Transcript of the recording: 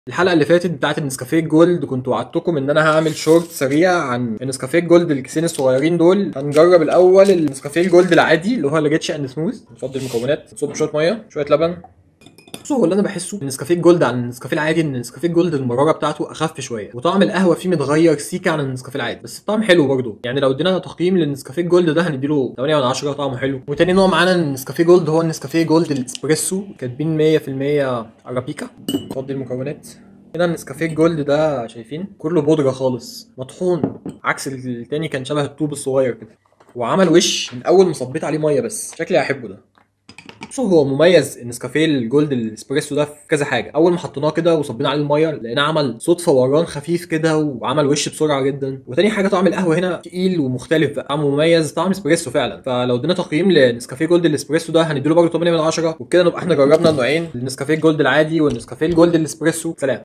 الحلقه اللي فاتت بتاعت النسكافيه جولد كنت وعدتكم ان انا هعمل شورت سريع عن النسكافيه جولد الكيسين الصغيرين دول هنجرب الاول النسكافيه الجولد العادي اللي هو الريتش اند سموث نفضي المكونات نصب شويه ميه شويه لبن بصوا هو اللي انا بحسه النسكافيه الجولد عن النسكافيه العادي ان النسكافيه الجولد المراره بتاعته اخف شويه وطعم القهوه فيه متغير سيكا عن النسكافيه العادي بس الطعم حلو برضه يعني لو ادينا تقييم للنسكافيه الجولد ده هنديله 8 من 10 طعمه حلو وتاني نوع معانا النسكافيه جولد هو النسكافيه جولد الاسبريسو كاتبين 100% ارابيكا نفضي المكونات هنا النسكافيه الجولد ده شايفين كله بودرة خالص مطحون عكس التاني كان شبه الطوب الصغير كده وعمل وش من اول ما صبيت عليه ميه بس شكلي هحبه ده بصوا هو مميز النسكافيه الجولد الاسبريسو ده في كذا حاجه اول ما حطيناه كده وصبينا عليه الميه لقيناه عمل صوت فوران خفيف كده وعمل وش بسرعه جدا وتاني حاجه طعم القهوه هنا تقيل ومختلف بقى طعمه مميز طعم اسبريسو فعلا فلو ادينا تقييم لنسكافيه جولد الاسبريسو ده هنديله برضه 8 من 10 وبكده نبقى احنا جربنا النوعين النسكافيه الجولد العادي والنسكافيه الجولد الاسبريسو سلام